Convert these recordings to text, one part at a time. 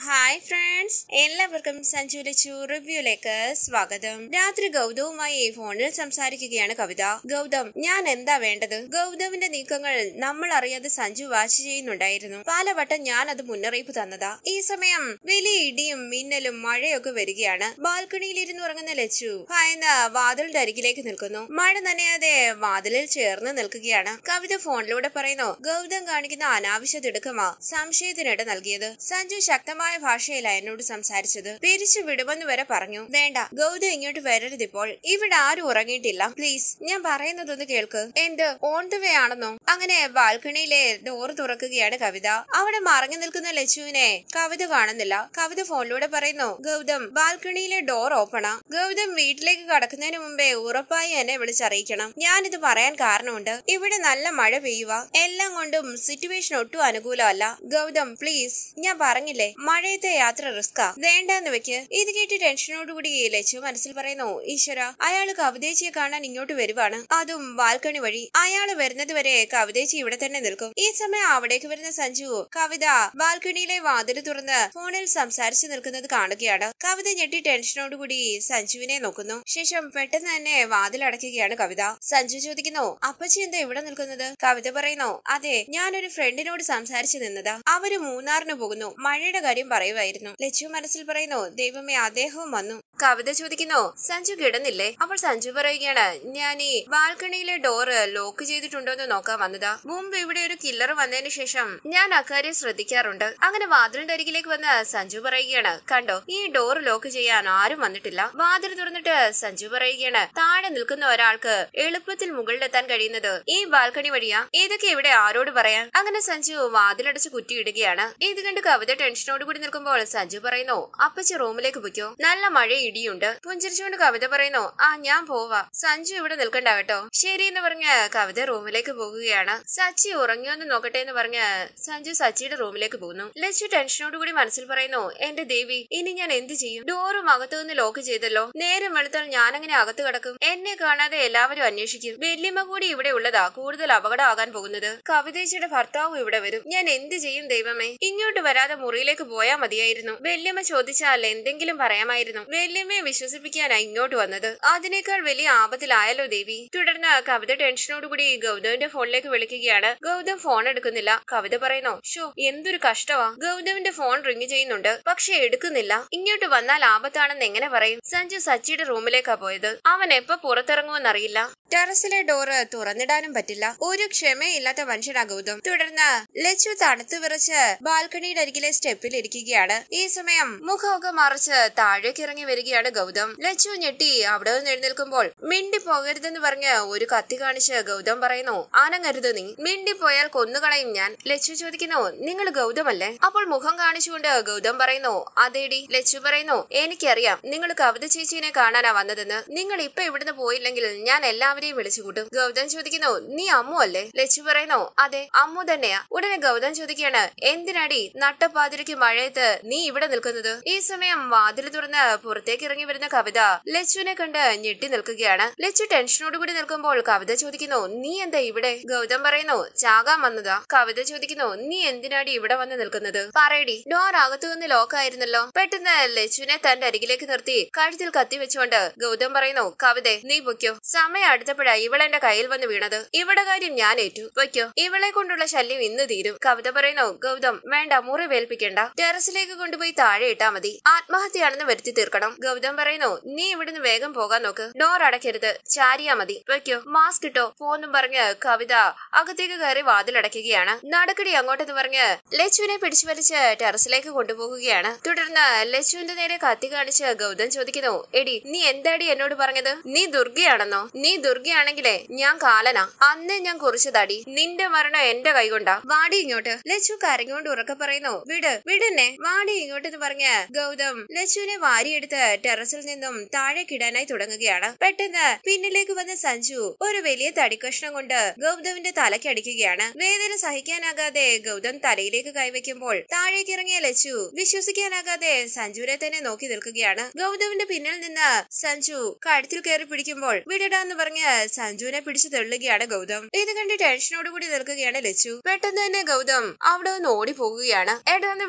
hi friends എല്ലാവർക്കും സഞ്ജു ലച്ചു റിവ്യൂലേക്ക് സ്വാഗതം രാത്രി ഗൗതവുമായി ഫോണിൽ സംസാരിക്കുകയാണ് കവിത ഗൗതം ഞാൻ എന്താ വേണ്ടത് ഗൗതമിന്റെ നീക്കങ്ങൾ നമ്മൾ അറിയാതെ സഞ്ജു വാച്ച് ചെയ്യുന്നുണ്ടായിരുന്നു പലവട്ടം ഞാൻ അത് മുന്നറിയിപ്പ് തന്നതാ ഈ സമയം വലിയ ഇടിയും മിന്നലും മഴയൊക്കെ വരികയാണ് ബാൽക്കണിയിൽ ഇരുന്ന് ഉറങ്ങുന്ന ലച്ചു ഭയന്ന് വാതിലിന്റെ അരികിലേക്ക് നിൽക്കുന്നു മഴ നനയാതെ വാതിലിൽ ചേർന്ന് നിൽക്കുകയാണ് കവിത ഫോണിലൂടെ പറയുന്നു ഗൗതം കാണിക്കുന്ന അനാവശ്യ തിടുക്കമാ സംശയത്തിനിട നൽകിയത് സഞ്ജു ശക്തമായ ഭാഷയിലാണ് എന്നോട് സംസാരിച്ചത് പിരിച്ചു വിടുമെന്ന് വരെ പറഞ്ഞു വേണ്ട ഗൗതം ഇങ്ങോട്ട് വരരുതിപ്പോൾ ഇവിടെ ആരും ഉറങ്ങിയിട്ടില്ല പ്ലീസ് ഞാൻ പറയുന്നതൊന്ന് കേൾക്ക് എന്ത് ഓൺ ദ വേ ആണെന്നോ അങ്ങനെ ബാൽക്കണിയിലെ ഡോർ തുറക്കുകയാണ് കവിത അവിടെ മറങ്ങി നിൽക്കുന്ന ലച്ചുവിനെ കവിത കാണുന്നില്ല കവിത ഫോണിലൂടെ പറയുന്നു ഗൗതം ബാൽക്കണിയിലെ ഡോർ ഓപ്പണാ ഗൗതം വീട്ടിലേക്ക് കടക്കുന്നതിന് മുമ്പേ ഉറപ്പായി എന്നെ വിളിച്ചറിയിക്കണം ഞാനിത് പറയാൻ കാരണമുണ്ട് ഇവിടെ നല്ല മഴ പെയ്യുക എല്ലാം കൊണ്ടും സിറ്റുവേഷൻ ഒട്ടും അനുകൂലമല്ല ഗൗതം പ്ലീസ് ഞാൻ പറഞ്ഞില്ലേ മഴയത്തെ യാത്ര റിസ്കാ വേണ്ടെന്ന് വെക്ക് ഇത് കേട്ട് ടെൻഷനോടുകൂടി ലച്ചു മനസ്സിൽ പറയുന്നു ഈശ്വര അയാള് കവിതേച്ചിയെ കാണാൻ ഇങ്ങോട്ട് വരുവാണ് അതും ബാൽക്കണി വഴി അയാള് വരുന്നത് വരെ കവിതേച്ചി ഇവിടെ തന്നെ നിൽക്കും ഈ സമയം അവിടേക്ക് വരുന്ന സഞ്ജു കവിത ബാൽക്കണിയിലെ വാതിൽ തുറന്ന് ഫോണിൽ സംസാരിച്ചു നിൽക്കുന്നത് കാണുകയാണ് കവിത ഞെട്ടി ടെൻഷനോടുകൂടി സഞ്ജുവിനെ നോക്കുന്നു ശേഷം പെട്ടെന്ന് തന്നെ വാതിൽ അടയ്ക്കുകയാണ് കവിത സഞ്ജു ചോദിക്കുന്നു അപ്പച്ചി എന്താ ഇവിടെ നിൽക്കുന്നത് കവിത പറയുന്നു അതെ ഞാനൊരു ഫ്രണ്ടിനോട് സംസാരിച്ചു നിന്നതാ അവര് മൂന്നാറിന് പോകുന്നു മഴയുടെ കാര്യം പറയുമായിരുന്നു ലച്ചു മനസ്സിൽ പറയുന്നു ദൈവമേ അദ്ദേഹവും വന്നു കവിത ചോദിക്കുന്നു സഞ്ജു കിടന്നില്ലേ അപ്പോൾ സഞ്ജു പറയുകയാണ് ഞാൻ ഈ ബാൽക്കണിയിലെ ഡോറ് ലോക്ക് ചെയ്തിട്ടുണ്ടോ എന്ന് നോക്കാൻ വന്നതാ മുമ്പ് ഇവിടെ ഒരു കില്ലർ വന്നതിന് ശേഷം ഞാൻ അക്കാര്യം ശ്രദ്ധിക്കാറുണ്ട് അങ്ങനെ വാതിലിന്റെ അരികിലേക്ക് വന്ന് സഞ്ജു പറയുകയാണ് കണ്ടോ ഈ ഡോർ ലോക്ക് ചെയ്യാൻ ആരും വന്നിട്ടില്ല വാതിൽ തുറന്നിട്ട് സഞ്ജു പറയുകയാണ് താഴെ നിൽക്കുന്ന ഒരാൾക്ക് എളുപ്പത്തിൽ മുകളിലെത്താൻ കഴിയുന്നത് ഈ ബാൽക്കണി വഴിയാ ഇതൊക്കെ ഇവിടെ ആരോട് പറയാൻ അങ്ങനെ സഞ്ജു വാതിലടച്ച് കുറ്റിയിടുകയാണ് ഇത് കണ്ട് കവിത ടെൻഷനോട് കൂടി നിൽക്കുമ്പോൾ സഞ്ജു പറയുന്നു അപ്പച്ചി റൂമിലേക്ക് പൊയ്ക്കോ നല്ല മഴ ഇടിയുണ്ട് പുഞ്ചിരിച്ചുകൊണ്ട് കവിത പറയുന്നു ആ ഞാൻ പോവാ സഞ്ജു ഇവിടെ നിൽക്കണ്ട കേട്ടോ ശരി എന്ന് പറഞ്ഞ് കവിത റൂമിലേക്ക് പോകുകയാണ് സച്ചി ഉറങ്ങിയോ എന്ന് നോക്കട്ടെ എന്ന് പറഞ്ഞ് സഞ്ജു സച്ചിയുടെ റൂമിലേക്ക് പോകുന്നു ലച്ചു ടെൻഷനോട് കൂടി മനസ്സിൽ പറയുന്നു എന്റെ ദേവി ഇനി ഞാൻ എന്ത് ചെയ്യും ഡോറും അകത്തു നിന്ന് ലോക്ക് ചെയ്തല്ലോ നേരം വെളുത്താൽ ഞാനങ്ങനെ അകത്ത് കിടക്കും എന്നെ കാണാതെ എല്ലാവരും അന്വേഷിക്കും വല്യമ്മ കൂടി ഇവിടെ ഉള്ളതാ കൂടുതൽ അപകടമാകാൻ പോകുന്നത് കവിതേച്ചിയുടെ ഭർത്താവും ഇവിടെ വരും ഞാൻ എന്ത് ചെയ്യും ദൈവമേ ഇങ്ങോട്ട് വരാതെ മുറിയിലേക്ക് പോയാ മതിയായിരുന്നു വല്യമ്മ ചോദിച്ചാൽ എന്തെങ്കിലും പറയാമായിരുന്നു വല്യമ്മയെ വിശ്വസിപ്പിക്കാനാ ഇങ്ങോട്ട് വന്നത് അതിനേക്കാൾ വലിയ ആപത്തിലായല്ലോ ദേവി തുടർന്ന് കവിത ടെൻഷനോടുകൂടി ഗൗതമിന്റെ ഫോണിലേക്ക് വിളിക്കുകയാണ് ഗൗതം ഫോൺ എടുക്കുന്നില്ല കവിത പറയുന്നു ഷോ എന്തൊരു കഷ്ടമാ ഗൗതമിന്റെ ഫോൺ റിങ് ചെയ്യുന്നുണ്ട് പക്ഷെ എടുക്കുന്നില്ല ഇങ്ങോട്ട് വന്നാൽ ആപത്താണെന്ന് എങ്ങനെ പറയും സഞ്ജു സച്ചിയുടെ റൂമിലേക്കാ പോയത് അവൻ എപ്പോ പുറത്തിറങ്ങുമെന്നറിയില്ല ടെറസിലെ ഡോറ് തുറന്നിടാനും പറ്റില്ല ഒരു ക്ഷമയില്ലാത്ത മനുഷ്യനാ ഗൗതം തുടർന്ന് ലച്ചു തണുത്തു വിറച്ച് ബാൽക്കണിയുടെ അരികിലെ സ്റ്റെപ്പിൽ ഇരിക്കുകയാണ് ഈ സമയം മുഖമൊക്കെ മറിച്ച് താഴേക്ക് ഇറങ്ങി വരികയാണ് ഗൗതം ലച്ചു ഞെട്ടി അവിടെ നിന്ന് എഴുന്നേൽക്കുമ്പോൾ മിണ്ടി പോകരുതെന്ന് പറഞ്ഞ് ഒരു കത്തി കാണിച്ച് ഗൗതം പറയുന്നു ആനങ്ങരുത് നീ മിണ്ടി പോയാൽ കൊന്നുകളയും ഞാൻ ലച്ചു ചോദിക്കുന്നു നിങ്ങൾ ഗൗതമല്ലേ അപ്പോൾ മുഖം കാണിച്ചുകൊണ്ട് ഗൗതം പറയുന്നു അതേടി ലച്ചു പറയുന്നു എനിക്കറിയാം നിങ്ങൾ കവിത ചേച്ചീനെ കാണാനാ വന്നതെന്ന് നിങ്ങൾ ഇപ്പൊ ഇവിടുന്ന് പോയില്ലെങ്കിൽ ഞാൻ എല്ലാവരെയും വിളിച്ചു കൂട്ടും ഗൗതം ചോദിക്കുന്നു നീ അമ്മു അല്ലേ ലച്ചു പറയുന്നു അതെ അമ്മു തന്നെയാ ഉടനെ ഗൗതം ചോദിക്കുകയാണ് എന്തിനാടി നട്ടപ്പാതിരയ്ക്ക് മഴയത്ത് നീ ഇവിടെ നിൽക്കുന്നത് ഈ സമയം വാതിൽ തുറന്ന് പുറത്തേക്ക് ഇറങ്ങി വരുന്ന കവിത ലച്ചുവിനെ കണ്ട് ഞെട്ടി നിൽക്കുകയാണ് ലച്ചു ടെൻഷനോടുകൂടി നിൽക്കുമ്പോൾ കവിത ചോദിക്കുന്നു നീ എന്താ ഇവിടെ ഗൗതം പറയുന്നു ചാകാൻ വന്നതാ കവിത ചോദിക്കുന്നു നീ എന്തിനാടി ഇവിടെ വന്ന് നിൽക്കുന്നത് പറയടി ഡോർ അകത്തു നിന്ന് ലോക്കായിരുന്നല്ലോ പെട്ടെന്ന് ലച്ചുവിനെ തന്റെ അരികിലേക്ക് നിർത്തി കഴുത്തിൽ കത്തി വെച്ചുകൊണ്ട് ഗൗതം പറയുന്നു കവിതെ നീ പൊയ്ക്കോ സമയം അടുത്തപ്പോഴാ ഇവളെന്റെ കയ്യിൽ വന്ന് വീണത് ഇവിടെ കാര്യം ഞാൻ ഏറ്റു പൊയ്ക്കോ ഇവളെ കൊണ്ടുള്ള ശല്യം ഇന്ന് തീരും കവിത പറയുന്നു ഗൗതം വേണ്ട മുറി വേൽപ്പിക്കണ്ട ടെറസിലേക്ക് കൊണ്ടുപോയി താഴെ ഇട്ടാ മതി ആത്മഹത്യയാണെന്ന് വരുത്തി തീർക്കണം ഗൗതം പറയുന്നു നീ ഇവിടുന്ന് വേഗം പോകാൻ നോക്ക് ഡോർ അടയ്ക്കരുത് ചാരിയാ മതി വെക്കോ മാസ്ക് ഇട്ടോ പോന്നും പറഞ്ഞ് കവിത അകത്തേക്ക് കയറി വാതിലടയ്ക്കുകയാണ് നടക്കടി അങ്ങോട്ടെന്ന് പറഞ്ഞ് ലച്ചുവിനെ പിടിച്ചു വലിച്ച് ടെറസിലേക്ക് കൊണ്ടുപോകുകയാണ് തുടർന്ന് ലച്ചുവിന്റെ നേരെ കത്തി കാണിച്ച് ഗൗതം ചോദിക്കുന്നു എടി നീ എന്താടി എന്നോട് പറഞ്ഞത് നീ ദുർഗയാണെന്നോ നീ ദുർഗയാണെങ്കിലേ ഞാൻ കാലനാ അന്നേ ഞാൻ കുറിച്ചതാടി നിന്റെ മരണം എന്റെ കൈകൊണ്ടാ വാടി ഇങ്ങോട്ട് ലച്ചു കരഞ്ഞുകൊണ്ട് ഉറക്കെ പറയുന്നു വിട് വിടെന്നെ വാടി ഇങ്ങോട്ടെന്ന് പറഞ്ഞ് ഗൗതം ലച്ചുവിനെ വാരിയെടുത്ത് ടെറസിൽ നിന്നും താഴേക്കിടാനായി തുടങ്ങുകയാണ് പെട്ടെന്ന് പിന്നിലേക്ക് വന്ന സഞ്ജു ഒരു വലിയ തടിക്കഷ്ണം കൊണ്ട് ഗൗതമിന്റെ തലയ്ക്ക് അടിക്കുകയാണ് വേദന സഹിക്കാനാകാതെ ഗൗതം തലയിലേക്ക് കൈവയ്ക്കുമ്പോൾ താഴേക്ക് ഇറങ്ങിയ ലച്ചു വിശ്വസിക്കാനാകാതെ സഞ്ജുവിനെ തന്നെ നോക്കി നിൽക്കുകയാണ് ഗൗതമിന്റെ പിന്നിൽ നിന്ന് സഞ്ജു കഴുത്തിൽ കയറി പിടിക്കുമ്പോൾ വിടടാന്ന് പറഞ്ഞ് സഞ്ജുവിനെ പിടിച്ചു തള്ളുകയാണ് ഗൗതം ഇത് കണ്ട് ടെൻഷനോടുകൂടി നിൽക്കുകയാണ് ലച്ചു പെട്ടെന്ന് തന്നെ ഗൗതം അവിടെ നിന്ന് ഓടി പോകുകയാണ് എടാന്ന് വിളിച്ച്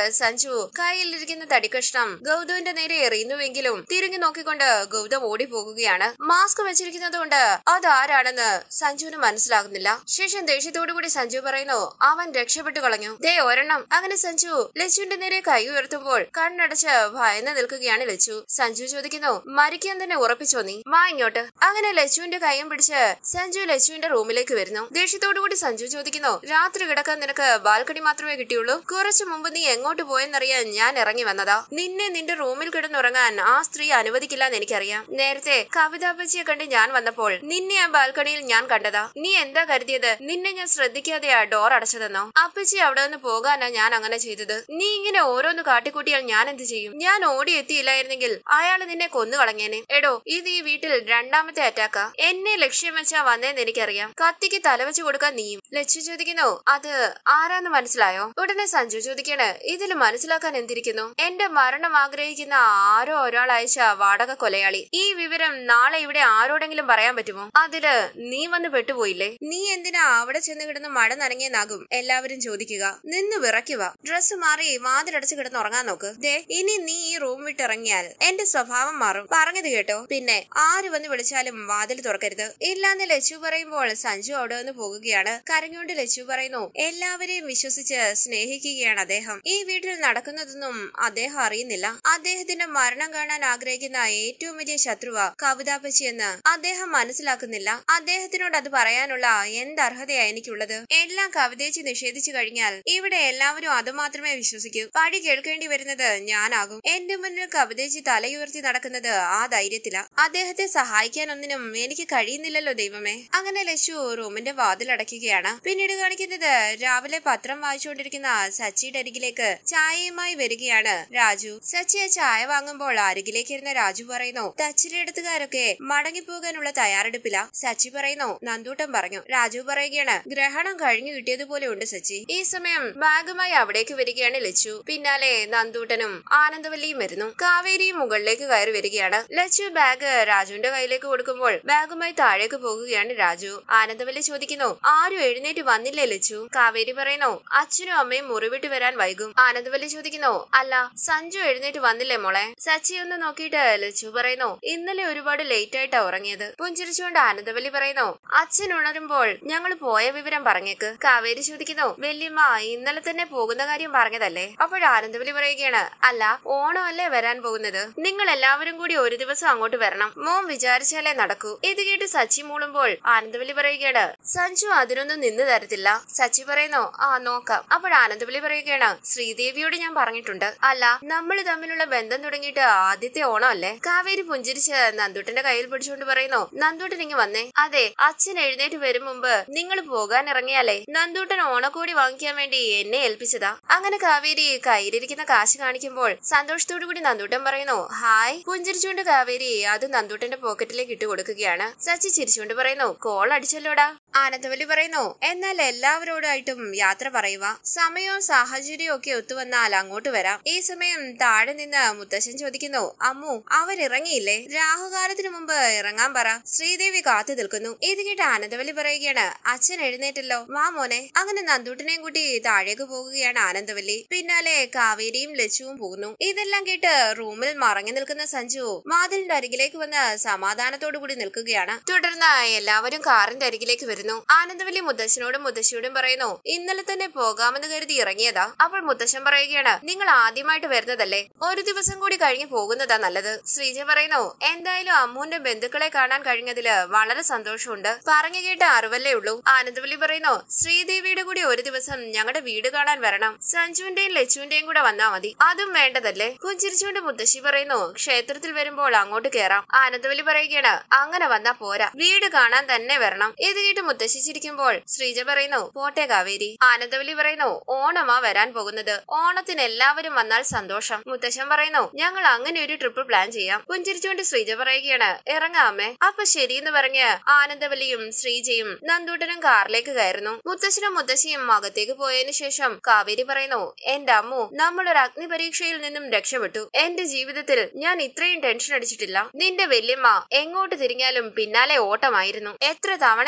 സഞ്ജു കയ്യിലിരിക്കുന്ന തടിക്കഷ്ണം ഗൗതമിന്റെ നേരെ എറിയുന്നുവെങ്കിലും തിരിഞ്ഞു നോക്കിക്കൊണ്ട് ഗൗതം ഓടിപ്പോകുകയാണ് മാസ്ക് വെച്ചിരിക്കുന്നത് കൊണ്ട് അതാരാണെന്ന് സഞ്ജുവിന് മനസ്സിലാകുന്നില്ല ശേഷം ദേഷ്യത്തോടുകൂടി സഞ്ജു പറയുന്നു അവൻ രക്ഷപ്പെട്ടു കളഞ്ഞു ദേ ഒരെണ്ണം അങ്ങനെ സഞ്ജു ലച്ചുവിന്റെ നേരെ കൈ ഉയർത്തുമ്പോൾ കണ്ണടച്ച് ഭയന്ന് നിൽക്കുകയാണ് ലച്ചു സഞ്ജു ചോദിക്കുന്നു മരിക്കാൻ തന്നെ ഉറപ്പിച്ചോ നീ വാ ഇങ്ങോട്ട് അങ്ങനെ ലച്ചുവിന്റെ കൈയും പിടിച്ച് സഞ്ജു ലച്ചുവിന്റെ റൂമിലേക്ക് വരുന്നു ദേഷ്യത്തോടുകൂടി സഞ്ജു ചോദിക്കുന്നു രാത്രി കിടക്കാൻ നിനക്ക് ബാൽക്കണി മാത്രമേ കിട്ടിയുള്ളൂ കുറച്ചു മുമ്പ് നീ എങ്ങോട്ട് പോയെന്നറിയാൻ ഞാൻ ഇറങ്ങി വന്നതാ നിന്നെ നിന്റെ റൂമിൽ കിടന്നുറങ്ങാൻ ആ സ്ത്രീ അനുവദിക്കില്ല എന്ന് എനിക്കറിയാം നേരത്തെ കവിതാപ്പച്ചിയെ കണ്ട് ഞാൻ വന്നപ്പോൾ നിന്നെ ആ ബാൽക്കണിയിൽ ഞാൻ കണ്ടതാ നീ എന്താ കരുതിയത് നിന്നെ ഞാൻ ശ്രദ്ധിക്കാതെയാ ഡോർ അടച്ചതെന്നോ അപ്പച്ചി അവിടെ നിന്ന് പോകാനാ ഞാൻ അങ്ങനെ ചെയ്തത് നീ ഇങ്ങനെ ഓരോന്ന് കാട്ടിക്കൂട്ടിയാൽ ഞാൻ എന്ത് ചെയ്യും ഞാൻ ഓടി എത്തിയില്ലായിരുന്നെങ്കിൽ അയാൾ നിന്നെ കൊന്നു കളഞ്ഞേനെ എടോ ഇത് ഈ വീട്ടിൽ രണ്ടാമത്തെ അറ്റാക്കാ എന്നെ ലക്ഷ്യം വെച്ചാ വന്നേന്ന് എനിക്കറിയാം കത്തിക്ക് തലവെച്ച് കൊടുക്കാൻ നീയും ലക്ഷ്യം ചോദിക്കുന്നു അത് ആരാന്ന് മനസ്സിലായോ ഉടനെ സഞ്ജു ചോദിക്കാണ് ഇതിൽ മനസ്സിലാക്കാൻ എന്തിരിക്കുന്നു എന്റെ മരണം ആഗ്രഹിക്കുന്ന ആരോ ഒരാൾ അയച്ച വാടക കൊലയാളി ഈ വിവരം നാളെ ഇവിടെ ആരോടെങ്കിലും പറയാൻ പറ്റുമോ അതില് നീ വന്ന് പെട്ടുപോയില്ലേ നീ എന്തിനാ അവിടെ ചെന്ന് കിടന്ന് മഴ നനങ്ങിയെന്നാകും എല്ലാവരും ചോദിക്കുക നിന്ന് വിറയ്ക്കുക ഡ്രസ്സ് മാറി വാതിലടച്ച് കിടന്ന് ഉറങ്ങാൻ നോക്ക് ദേ ഇനി നീ ഈ റൂം വിട്ടിറങ്ങിയാൽ എന്റെ സ്വഭാവം മാറും പറഞ്ഞത് കേട്ടോ പിന്നെ ആര് വന്ന് വിളിച്ചാലും വാതിൽ തുറക്കരുത് ഇല്ലാന്ന് ലച്ചു പറയുമ്പോൾ സഞ്ജു അവിടെ നിന്ന് പോകുകയാണ് കരഞ്ഞുകൊണ്ട് ലച്ചു പറയുന്നു എല്ലാവരെയും വിശ്വസിച്ച് സ്നേഹിക്കുകയാണ് അദ്ദേഹം ഈ വീട്ടിൽ നടക്കുന്നതൊന്നും അദ്ദേഹം അറിയുന്നില്ല അദ്ദേഹത്തിന്റെ മരണം കാണാൻ ആഗ്രഹിക്കുന്ന ഏറ്റവും വലിയ ശത്രുവ കവിതാപ്പച്ചി എന്ന് അദ്ദേഹം മനസ്സിലാക്കുന്നില്ല അദ്ദേഹത്തിനോട് അത് പറയാനുള്ള എന്ത് അർഹതയാ എനിക്കുള്ളത് എല്ലാം കവിതേച്ചി നിഷേധിച്ചു കഴിഞ്ഞാൽ ഇവിടെ എല്ലാവരും അത് മാത്രമേ വിശ്വസിക്കൂ പടി കേൾക്കേണ്ടി വരുന്നത് ഞാനാകും എന്റെ മുന്നിൽ കവിതേച്ചി തലയുയർത്തി നടക്കുന്നത് ആ ധൈര്യത്തില അദ്ദേഹത്തെ സഹായിക്കാനൊന്നിനും എനിക്ക് കഴിയുന്നില്ലല്ലോ ദൈവമേ അങ്ങനെ ലശു റൂമിന്റെ വാതിൽ അടയ്ക്കുകയാണ് പിന്നീട് കാണിക്കുന്നത് രാവിലെ പത്രം വായിച്ചുകൊണ്ടിരിക്കുന്ന സച്ചിയുടെ അരികിലേക്ക് ചായയുമായി വരികയാണ് രാജു സച്ചി ആ ചായ വാങ്ങുമ്പോൾ അരികിലേക്ക് ഇരുന്ന രാജു പറയുന്നു തച്ചിലെടുത്തുകാരൊക്കെ മടങ്ങിപ്പോകാനുള്ള തയ്യാറെടുപ്പില സച്ചി പറയുന്നു നന്ദൂട്ടം പറഞ്ഞു രാജു പറയുകയാണ് ഗ്രഹണം കഴിഞ്ഞു കിട്ടിയതുപോലെ ഉണ്ട് സച്ചി ഈ സമയം ബാഗുമായി അവിടേക്ക് വരികയാണ് ലച്ചു പിന്നാലെ നന്ദൂട്ടനും ആനന്ദവല്ലിയും വരുന്നു കാവേരിയും മുകളിലേക്ക് കയറി വരികയാണ് ലച്ചു ബാഗ് രാജുവിന്റെ കയ്യിലേക്ക് കൊടുക്കുമ്പോൾ ബാഗുമായി താഴേക്ക് പോകുകയാണ് രാജു ആനന്ദവല്ലി ചോദിക്കുന്നു ആരും എഴുന്നേറ്റ് വന്നില്ലേ ലച്ചു കാവേരി പറയുന്നു അച്ഛനും അമ്മയും മുറിവിട്ട് വരാൻ വൈകും ആനന്ദവല്ലി ചോദിക്കുന്നു അല്ല സഞ്ജു എഴുന്നേറ്റ് വന്നില്ലേ മോളെ സച്ചി ഒന്ന് നോക്കിയിട്ട് ലച്ചു പറയുന്നു ഇന്നലെ ഒരുപാട് ലേറ്റ് ആയിട്ടാ ഉറങ്ങിയത് പുഞ്ചിരിച്ചുകൊണ്ട് ആനന്ദവല്ലി പറയുന്നു അച്ഛൻ ഉണരുമ്പോൾ ഞങ്ങൾ പോയ വിവരം പറഞ്ഞേക്ക് കാവേരി ചോദിക്കുന്നു വല്യമ്മ ഇന്നലെ തന്നെ പോകുന്ന കാര്യം പറഞ്ഞതല്ലേ അപ്പോൾ ആനന്ദവല്ലി പറയുകയാണ് അല്ല ഓണമല്ലേ വരാൻ പോകുന്നത് നിങ്ങൾ എല്ലാവരും കൂടി ഒരു ദിവസം അങ്ങോട്ട് വരണം മോൻ വിചാരിച്ചാലേ നടക്കൂ ഇത് കേട്ട് സച്ചി മൂളുമ്പോൾ ആനന്ദവല്ലി പറയുകയാണ് സഞ്ജു അതിനൊന്നും നിന്ന് തരത്തില്ല സച്ചി പറയുന്നു ആ നോക്കാം അപ്പോൾ ആനന്ദവല്ലി പറയുകയാണ് ശ്രീദേവിയോട് ഞാൻ പറഞ്ഞിട്ടുണ്ട് അല്ല നമ്മൾ തമ്മിലുള്ള ബന്ധം തുടങ്ങിയിട്ട് ആദ്യത്തെ ഓണം അല്ലേ കാവേരി പുഞ്ചിരിച്ച് നന്ദൂട്ടന്റെ കയ്യിൽ പിടിച്ചുകൊണ്ട് പറയുന്നു നന്ദൂട്ടൻ ഇങ്ങ് വന്നേ അതെ അച്ഛൻ എഴുന്നേറ്റ് വരും മുമ്പ് നിങ്ങൾ പോകാൻ ഇറങ്ങിയാലേ നന്ദൂട്ടൻ ഓണക്കോടി വാങ്ങിക്കാൻ വേണ്ടി എന്നെ ഏൽപ്പിച്ചതാ അങ്ങനെ കാവേരി കയ്യിലിരിക്കുന്ന കാശ് കാണിക്കുമ്പോൾ സന്തോഷത്തോടു കൂടി നന്ദൂട്ടൻ പറയുന്നു ഹായ് പുഞ്ചിരിച്ചുകൊണ്ട് കാവേരി അത് നന്ദൂട്ടന്റെ പോക്കറ്റിലേക്ക് ഇട്ട് കൊടുക്കുകയാണ് സച്ചി ചിരിച്ചുകൊണ്ട് പറയുന്നു കോൾ അടിച്ചല്ലോടാ ആനന്ദവല്ലി പറയുന്നു എന്നാൽ എല്ലാവരോടായിട്ടും യാത്ര പറയുക സമയവും സാഹചര്യവും ഒക്കെ ഒത്തുവന്നാൽ അങ്ങോട്ട് വരാം ഈ സമയം താഴെ നിന്ന് മുത്തശ്ശൻ ചോദിക്കുന്നു അമ്മു അവരിറങ്ങിയില്ലേ രാഹുകാലത്തിന് മുമ്പ് ഇറങ്ങാൻ പറ ശ്രീദേവി കാത്തു നിൽക്കുന്നു ഇത് കേട്ട് ആനന്ദവല്ലി പറയുകയാണ് അച്ഛൻ എഴുന്നേറ്റല്ലോ വാ മോനെ അങ്ങനെ നന്ദൂട്ടനെയും കൂട്ടി താഴേക്ക് പോകുകയാണ് ആനന്ദവല്ലി പിന്നാലെ കാവേരിയും ലച്ചുവും പോകുന്നു ഇതെല്ലാം കേട്ട് റൂമിൽ മറങ്ങി നിൽക്കുന്ന സഞ്ജു വാതിലിന്റെ അരികിലേക്ക് വന്ന് സമാധാനത്തോടു കൂടി നിൽക്കുകയാണ് തുടർന്ന് എല്ലാവരും കാറിന്റെ അരികിലേക്ക് വരുന്നു ആനന്ദവല്ലി മുത്തശ്ശനോടും മുത്തശ്ശിയോടും പറയുന്നു ഇന്നലെ തന്നെ പോകാമെന്ന് കരുതി ഇറങ്ങിയതാ അപ്പോൾ മുത്തശ്ശൻ പറയുകയാണ് നിങ്ങൾ ആദ്യമായിട്ട് വരുന്നതല്ലേ ഒരു ദിവസം കൂടി കഴിഞ്ഞ് പോകുന്നതാ നല്ലത് ശ്രീജ പറയുന്നു എന്തായാലും അമ്മുവിന്റെ ബന്ധുക്കളെ കാണാൻ കഴിഞ്ഞതില് വളരെ സന്തോഷമുണ്ട് പറഞ്ഞു കേട്ട അറിവല്ലേ ഉള്ളൂ ആനന്ദവല്ലി പറയുന്നു ശ്രീദേവിയുടെ കൂടി ഒരു ദിവസം ഞങ്ങളുടെ വീട് കാണാൻ വരണം സഞ്ജുവിന്റെയും ലച്ചുവിന്റെയും കൂടെ വന്നാ മതി അതും വേണ്ടതല്ലേ പുഞ്ചിരിച്ചുകൊണ്ട് മുത്തശ്ശി പറയുന്നു ക്ഷേത്രത്തിൽ വരുമ്പോൾ അങ്ങോട്ട് കയറാം ആനന്ദവല്ലി പറയുകയാണ് അങ്ങനെ വന്നാ പോരാ വീട് കാണാൻ തന്നെ വരണം ഇത് കേട്ട് മുത്തശ്ശി ചിരിക്കുമ്പോൾ ശ്രീജ പറയുന്നു പോട്ടെ കാവേരി ആനന്ദവല്ലി പറയുന്നു ഓണമാ വരാൻ പോകുന്നത് ഓണത്തിന് എല്ലാവരും വന്നാൽ സന്തോഷം മുത്തശ്ശൻ പറയുന്നു ഞങ്ങൾ അങ്ങനെ ഒരു ട്രിപ്പ് പ്ലാൻ ചെയ്യാം പുഞ്ചിരിച്ചുകൊണ്ട് ശ്രീജ പറയുകയാണ് ഇറങ്ങാം അമ്മേ അപ്പൊ ശരിയെന്ന് പറഞ്ഞ് ആനന്ദവല്ലിയും ശ്രീജയും നന്ദൂട്ടനും കാറിലേക്ക് കയറുന്നു മുത്തശ്ശനും മുത്തശ്ശിയും അകത്തേക്ക് പോയതിനു ശേഷം കാവേരി പറയുന്നു എന്റെ അമ്മു നമ്മൾ ഒരു അഗ്നി പരീക്ഷയിൽ നിന്നും രക്ഷപ്പെട്ടു എന്റെ ജീവിതത്തിൽ ഞാൻ ഇത്രയും ടെൻഷൻ അടിച്ചിട്ടില്ല നിന്റെ വല്യമ്മ എങ്ങോട്ട് തിരിഞ്ഞാലും പിന്നാലെ ഓട്ടമായിരുന്നു എത്ര തവണയാണെന്നോ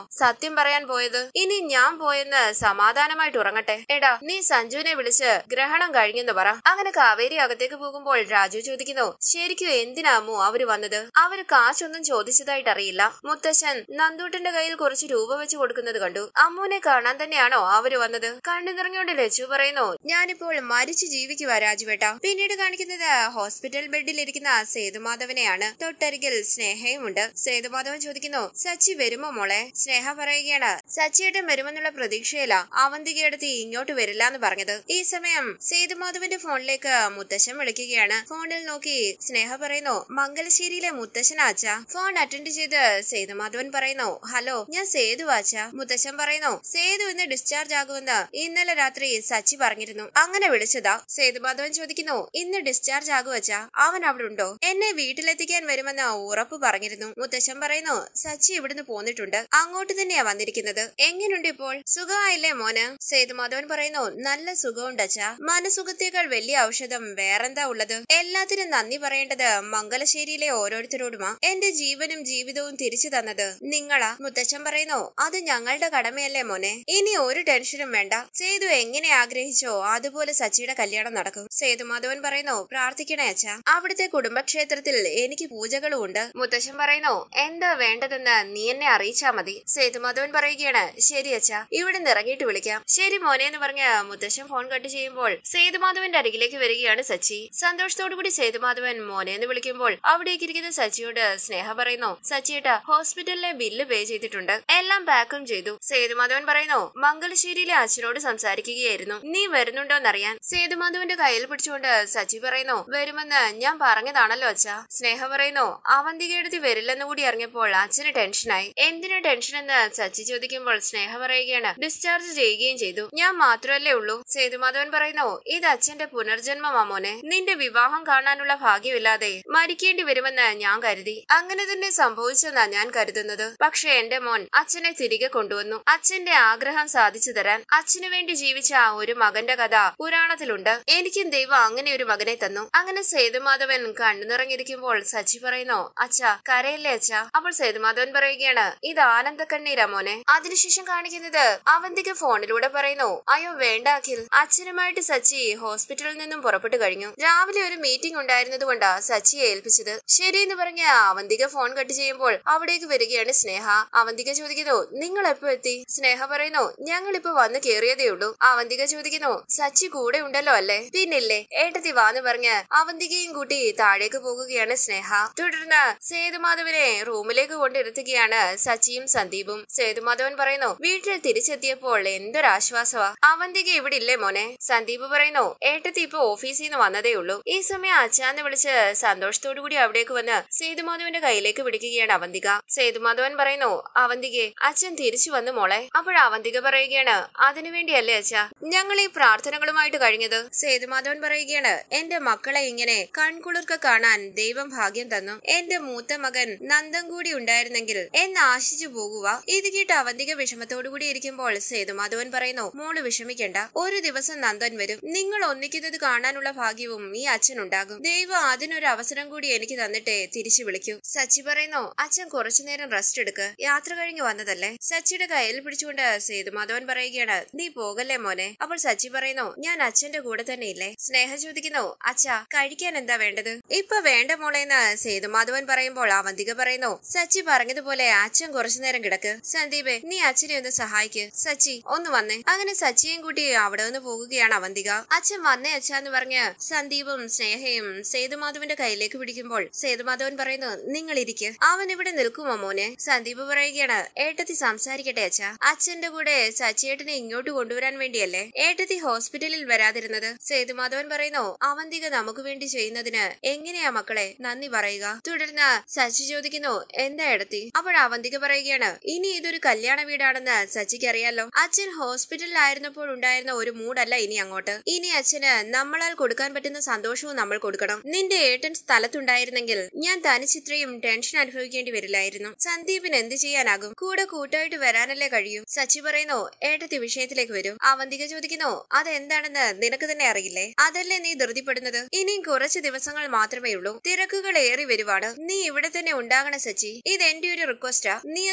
സത്യം പറയാൻ പോയത് ഇനി ഞാൻ പോയെന്ന് സമാധാനമായിട്ട് ഉറങ്ങട്ടെ എടാ നീ സഞ്ജുവിനെ വിളിച്ച് ഗ്രഹണം കഴിഞ്ഞെന്ന് പറ അങ്ങനെ കാവേരി അകത്തേക്ക് പോകുമ്പോൾ രാജു ചോദിക്കുന്നു ശരിക്കും എന്തിനാമോ അവര് വന്നത് അവര് കാശൊന്നും ചോദിച്ചതായിട്ട് അറിയില്ല മുത്തശ്ശൻ നന്ദൂട്ടന്റെ കയ്യിൽ കുറച്ച് രൂപ വെച്ച് കൊടുക്കുന്നത് കണ്ടു അമ്മുവിനെ കാണാൻ തന്നെയാണോ അവര് വന്നത് കണ്ണു നിറഞ്ഞോണ്ട് ലച്ചു പറയുന്നു ഞാനിപ്പോൾ മരിച്ചു ജീവിക്കുക രാജുവേട്ട പിന്നീട് കാണിക്കുന്നത് ഹോസ്പിറ്റൽ ബെഡിൽ ഇരിക്കുന്ന സേതുമാധവനെയാണ് തൊട്ടരികിൽ സ്നേഹയുമുണ്ട് സേതുമാധവൻ ചോദിക്കുന്നു സച്ചി വരുമോ മോളെ സ്നേഹ പറയുകയാണ് സച്ചിയേട്ടൻ വരുമെന്നുള്ള പ്രതീക്ഷയില അവന്തികയെടുത്ത് ഇങ്ങോട്ട് വരില്ല എന്ന് പറഞ്ഞത് ഈ സമയം സേതുമാധവന്റെ ഫോണിലേക്ക് മുത്തശ്ശൻ വിളിക്കുകയാണ് ഫോണിൽ നോക്കി സ്നേഹ പറയുന്നു മംഗലശ്ശേരിയിലെ മുത്തശ്ശനാച്ച ഫോൺ അറ്റൻഡ് ചെയ്ത് സേതുമാധവൻ പറയുന്നു ഹലോ ഞാൻ സേതു ആച്ച മുത്തശ്ശൻ പറയുന്നു സേതു ഇന്ന് ഡിസ്ചാർജ് ആകുമെന്ന് ഇന്നലെ രാത്രി സച്ചി പറഞ്ഞിരുന്നു അങ്ങനെ വിളിച്ചതാ സേതുമാധവൻ ചോദിക്കുന്നു ഇന്ന് ഡിസ്ചാർജ് ആകുവച്ച അവൻ അവിടെ ഉണ്ടോ എന്നെ വീട്ടിലെത്തിക്കാൻ വരുമെന്ന് ഉറപ്പ് പറഞ്ഞിരുന്നു മുത്തശ്ശൻ പറയുന്നു സച്ചി ഇവിടുന്ന് പോന്നിട്ടുണ്ട് അങ്ങോട്ട് തന്നെയാ വന്നിരിക്കുന്നത് എങ്ങനെയുണ്ട് ഇപ്പോൾ സുഖമായില്ലേ മോന് സേതുമാധവൻ പറയുന്നു നല്ല സുഖമുണ്ട് അച്ഛ മനസുഖത്തേക്കാൾ വലിയ ഔഷധം വേറെന്താ ഉള്ളത് എല്ലാത്തിനും നന്ദി പറയേണ്ടത് മംഗലശ്ശേരിയിലെ ഓരോരുത്തരോടുമാ എന്റെ ജീവനും ജീവിതവും തിരിച്ചു തന്നത് നിങ്ങളാ മുത്തച്ഛൻ പറയുന്നു അത് ഞങ്ങളുടെ കടമയല്ലേ മോനെ ഇനി ഒരു ടെൻഷനും വേണ്ട സേതു എങ്ങനെ ആഗ്രഹിച്ചോ അതുപോലെ സച്ചിയുടെ കല്യാണം നടക്കും സേതുമാധവൻ പറയുന്നു പ്രാർത്ഥിക്കണേ അച്ഛ അവിടുത്തെ കുടുംബക്ഷേത്രത്തിൽ എനിക്ക് പൂജകളും ഉണ്ട് മുത്തശ്ശൻ പറയുന്നു എന്താ വേണ്ടതെന്ന് നീ എന്നെ അറിയിച്ചാ മതി സേതുമാധവൻ പറയുകയാണ് ശരി അച്ഛ ഇവിടെ നിന്ന് ഇറങ്ങിയിട്ട് വിളിക്കാം ശരി മോനെ എന്ന് പറഞ്ഞ് മുത്തശ്ശൻ ഫോൺ കട്ട് ചെയ്യുമ്പോൾ സേതുമാധവന്റെ അരികിലേക്ക് വരികയാണ് സച്ചി സന്തോഷത്തോടു കൂടി സേതുമാധവൻ മോനെ എന്ന് വിളിക്കുമ്പോൾ അവിടേക്ക് ഇരിക്കുന്ന സച്ചിയോട് സ്നേഹ പറയുന്നു സച്ചിയേട്ടാ ഹോസ്പിറ്റലിലെ ബില്ല് പേ ചെയ്തിട്ടുണ്ട് എല്ലാം പാക്കും ചെയ്തു സേതുമാധവൻ പറയുന്നു മംഗലശ്ശേരിയിലെ അച്ഛനോട് സംസാരിക്കുകയായിരുന്നു നീ വരുന്നുണ്ടോന്നറിയാൻ സേതുമാധവന്റെ കയ്യിൽ പിടിച്ചുകൊണ്ട് സച്ചി പറയുന്നു വരുമെന്ന് ഞാൻ പറഞ്ഞതാണല്ലോ അച്ഛ സ്നേഹ പറയുന്നു അവന്തികയെടുത്ത് വരില്ലെന്ന് കൂടി അറിഞ്ഞപ്പോൾ അച്ഛന് ടെൻഷനായി എന്തിനാ ടെൻഷൻ എന്ന് സച്ചി ചോദിക്കുമ്പോൾ സ്നേഹ പറയുകയാണ് ഡിസ്ചാർജ് ചെയ്യുകയും ചെയ്തു ഞാൻ മാത്രമല്ലേ ഉള്ളൂ സേതുമാധവൻ പറയുന്നു ഇത് അച്ഛന്റെ പുനർജന്മമാ മോനെ നിന്റെ വിവാഹം കാണാനുള്ള ഭാഗ്യമില്ലാതെ മരിക്കേണ്ടി വരുമെന്ന് ഞാൻ കരുതി അങ്ങനെ തന്നെ സംഭവിച്ചെന്നാ ഞാൻ കരുതുന്നത് പക്ഷെ എന്റെ മോൻ അച്ഛനെ തിരികെ കൊണ്ടുവന്നു അച്ഛന്റെ ആഗ്രഹം സാധിച്ചു തരാൻ അച്ഛനു വേണ്ടി ജീവിച്ച ആ ഒരു മകന്റെ കഥ പുരാണത്തിലുണ്ട് എനിക്കും ദൈവം അങ്ങനെ ഒരു മകനെ തന്നു അങ്ങനെ സേതുമാധവൻ കണ്ണു നിറഞ്ഞിരിക്കുമ്പോൾ സച്ചി പറയുന്നു അച്ഛ കരയല്ലേ അച്ഛ അപ്പോൾ സേതുമാധവൻ പറയുകയാണ് ഇത് ആനന്ദ കണ്ണീരാ മോനെ അതിനുശേഷം കാണിക്കുന്നത് അവന്തിക ഫോണിലൂടെ പറയുന്നു അയ്യോ വേണ്ട അഖിൽ അച്ഛനുമായിട്ട് സച്ചി ഹോസ്പിറ്റലിൽ നിന്നും പുറപ്പെട്ടു കഴിഞ്ഞു രാവിലെ ഒരു മീറ്റിംഗ് ഉണ്ടായിരുന്നത് കൊണ്ടാ സച്ചിയെ ഏൽപ്പിച്ചത് ശരി എന്ന് പറഞ്ഞ അവന്തിക ഫോൺ കട്ട് ചെയ്യുമ്പോൾ അവിടേക്ക് വരികയാണ് സ്നേഹ അവന്തിക ചോദിക്കുന്നു നിങ്ങൾ എപ്പോ എത്തി സ്നേഹ പറയുന്നു ഞങ്ങൾ ഇപ്പൊ വന്ന് കേറിയതേ ഉള്ളൂ അവന്തിക ചോദിക്കുന്നു സച്ചി കൂടെ ഉണ്ടല്ലോ അല്ലേ പിന്നില്ലേ ഏട്ടത്തി വാന്ന് പറഞ്ഞ് അവന്തികയും കൂട്ടി താഴേക്ക് പോകുകയാണ് സ്നേഹ തുടർന്ന് സേതുമാധവനെ റൂമിലേക്ക് കൊണ്ടിരുത്തുകയാണ് സച്ചിയും സന്ദീപും സേതുമാധവൻ പറയുന്നു വീട്ടിൽ തിരിച്ചെത്തിയപ്പോൾ എന്തൊരാശ്വാസമാ അവന്തിക ഇവിടെ ഇല്ലേ മോനെ സന്ദീപ് പറയുന്നു ഏട്ടത്തി ഇപ്പൊ ഓഫീസിൽ നിന്ന് വന്നതേ ഉള്ളൂ ഈ സമയം അച്ഛാന്ന് വിളിച്ച് സന്തോഷത്തോടു കൂടി അവിടേക്ക് വന്ന് സേതുമാധവന്റെ കയ്യിലേക്ക് പിടിക്കുകയാണ് അവന്തിക സേതുമാധവൻ പറയുന്നു അവന്തികെ അച്ഛൻ തിരിച്ചു വന്നു മോളെ അപ്പോൾ അവന്തിക പറയുകയാണ് അതിനുവേണ്ടിയല്ലേ അച്ഛ ഞങ്ങൾ ഈ പ്രാർത്ഥനകളുമായിട്ട് കഴിഞ്ഞത് സേതുമാധവൻ പറയുകയാണ് എന്റെ മക്കളെ ഇങ്ങനെ കൺകുളിർക്ക കാണാൻ ദൈവം ഭാഗ്യം തന്നു എന്റെ മൂത്ത മകൻ നന്ദൻ കൂടി ഉണ്ടായിരുന്നെങ്കിൽ എന്ന് ആശിച്ചു പോകുക ഇത് കേട്ട് അവന്തിക വിഷമത്തോടു കൂടി ഇരിക്കുമ്പോൾ സേതുമാധവൻ പറയുന്നു മോള് വിഷമിക്കണ്ട ഒരു ദിവസം നന്ദൻ വരും നിങ്ങൾ ഒന്നിക്കുന്നത് കാണാനുള്ള ഭാഗ്യവും ഈ അച്ഛനുണ്ടാകും ദൈവം അതിനൊരു അവസരം കൂടി എനിക്ക് തന്നിട്ടേ തിരിച്ചു വിളിക്കൂ സച്ചി പറയുന്നു അച്ഛൻ കുറച്ചു നേരം റെസ്റ്റ് എടുക്ക് യാത്ര കഴിഞ്ഞ് വന്നതല്ലേ സച്ചിയുടെ കയ്യിൽ പിടിച്ചുകൊണ്ട് സേതുമാധവൻ പറയുകയാണ് നീ പോകല്ലേ മോനെ അപ്പോൾ സച്ചി പറയുന്നു ഞാൻ അച്ഛന്റെ കൂടെ തന്നെ ഇല്ലേ സ്നേഹ ചോദിക്കുന്നു അച്ഛ കഴിക്കാൻ എന്താ വേണ്ടത് ഇപ്പൊ വേണ്ട മോളേന്ന് സേതുമാധവൻ പറയുമ്പോൾ അവന്തിക പറയുന്നു സച്ചി പറഞ്ഞതുപോലെ അച്ഛൻ കുറച്ചു നേരം കിടക്ക് സന്ദീപെ നീ അച്ഛനെ ഒന്ന് സഹായിക്ക് സച്ചി ഒന്ന് വന്നേ അങ്ങനെ സച്ചിയും കൂട്ടി അവിടെ നിന്ന് പോകുകയാണ് അവന്തിക അച്ഛൻ വന്നേ അച്ഛാന്ന് പറഞ്ഞ് സന്ദീപും സ്നേഹയും സേതുമാധവന്റെ കയ്യിലേക്ക് പിടിക്കുമ്പോൾ സേതുമാധവൻ പറയുന്നു നിങ്ങൾ ഇരിക്ക് അവൻ ഇവിടെ നിൽക്കുമോ മോനെ സന്ദീപ് പറയുകയാണ് ഏട്ടത്തി സംസാരിക്കട്ടെ അച്ഛ അച്ഛന്റെ കൂടെ സച്ചിയേട്ടനെ ഇങ്ങോട്ട് കൊണ്ടുവരാൻ വേണ്ടിയല്ലേ ഏട്ടത്തി ഹോസ്പിറ്റലിൽ വരാതിരുന്നത് സേതുമാധവൻ പറയുന്നു അവന്തിക നമുക്ക് വേണ്ടി ചെയ്യുന്നതിന് എങ്ങനെയാ മക്കളെ നന്ദി പറയുക തുടർന്ന് സച്ചി ചോദിക്കുന്നു എന്താ ഏടത്തി അപ്പോൾ അവന്തിക പറയുകയാണ് ഇനി ഇതൊരു കല്യാണ വീടാണെന്ന് സച്ചിക്ക് അറിയാലോ അച്ഛൻ ഹോസ്പിറ്റലിലായിരുന്നപ്പോൾ ഉണ്ടായിരുന്ന ഒരു മൂഡല്ല ഇനി അങ്ങോട്ട് ഇനി അച്ഛന് നമ്മളാൽ കൊടുക്കാൻ പറ്റുന്ന സന്തോഷവും നമ്മൾ കൊടുക്കണം നിന്റെ ഏട്ടൻ സ്ഥലത്തുണ്ടായിരുന്നെങ്കിൽ ഞാൻ തനിച്ചിത്രയും ടെൻഷൻ അനുഭവിക്കേണ്ടി വരില്ലായിരുന്നു സന്ദീപിന് എന്ത് ചെയ്യാനാകും കൂടെ കൂട്ടായിട്ട് വരാനല്ലേ കഴിയൂ സച്ചി പറയുന്നു ഏട്ടത്തി വിഷയത്തിലേക്ക് വരൂ അവന്തിക ചോദിക്കുന്നു അതെന്താണെന്ന് നിനക്ക് തന്നെ അറിയില്ലേ അതല്ലേ നീ ധൃതിപ്പെടുന്നത് ഇനിയും കുറച്ച് ദിവസങ്ങൾ മാത്രമേ ഉള്ളൂ തിരക്കുകൾ ഏറി വരുവാണ് നീ ഇവിടെ തന്നെ ഉണ്ടാകണം സച്ചി ഇത് എന്റെ ഒരു റിക്വസ്റ്റാ നീ അത്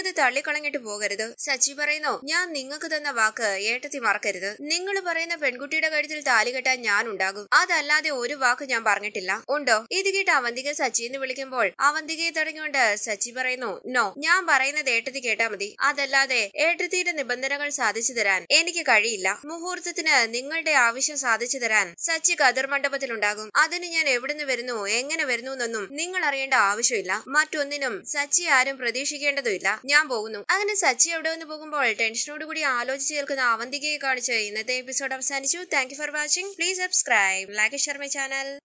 തള്ളിക്കളഞ്ഞിട്ട് പോകരുത് സച്ചി പറയുന്നു ഞാൻ നിങ്ങൾക്ക് തന്ന വാക്ക് ഏട്ടത്തി മറക്കരുത് നിങ്ങൾ പറയുന്ന പെൺകുട്ടിയുടെ കഴുത്തിൽ താലി കെട്ടാൻ ഞാൻ ഉണ്ടാകും അതല്ലാതെ ഒരു വാക്ക് ഞാൻ പറഞ്ഞിട്ടില്ല ഉണ്ടോ ഇത് കേട്ട് അവന്തിക സച്ചി എന്ന് വിളിക്കുമ്പോൾ അവന്തികയെ തടഞ്ഞുകൊണ്ട് സച്ചി പറയുന്നു നോ ഞാൻ പറയുന്നത് ഏട്ടത്തി കേട്ടാ മതി അതല്ലാതെ ഏട്ടത്തിയുടെ നിബന്ധനകൾ സാധിച്ചു തരാൻ എനിക്ക് കഴിയില്ല മുഹൂർത്തത്തിന് നിങ്ങളുടെ ആവശ്യം സാധിച്ചു തരാൻ സച്ചി കതിർ മണ്ഡപത്തിലുണ്ടാകും അതിന് ഞാൻ എവിടുന്ന് വരുന്നു എങ്ങനെ വരുന്നു എന്നൊന്നും നിങ്ങൾ അറിയേണ്ട ആവശ്യമില്ല മറ്റൊന്നിനും സച്ചി ആരും പ്രതീക്ഷിക്കേണ്ടതുമില്ല ഞാൻ പോകുന്നു അങ്ങനെ സച്ചി എവിടെ നിന്ന് പോകുമ്പോൾ ടെൻഷനോട് കൂടി ആലോചിച്ച് കേൾക്കുന്ന അവന്തികയെ കാണിച്ച് ഇന്നത്തെ എപ്പിസോഡ് അവസാനിച്ചു thank you for watching please subscribe like share my channel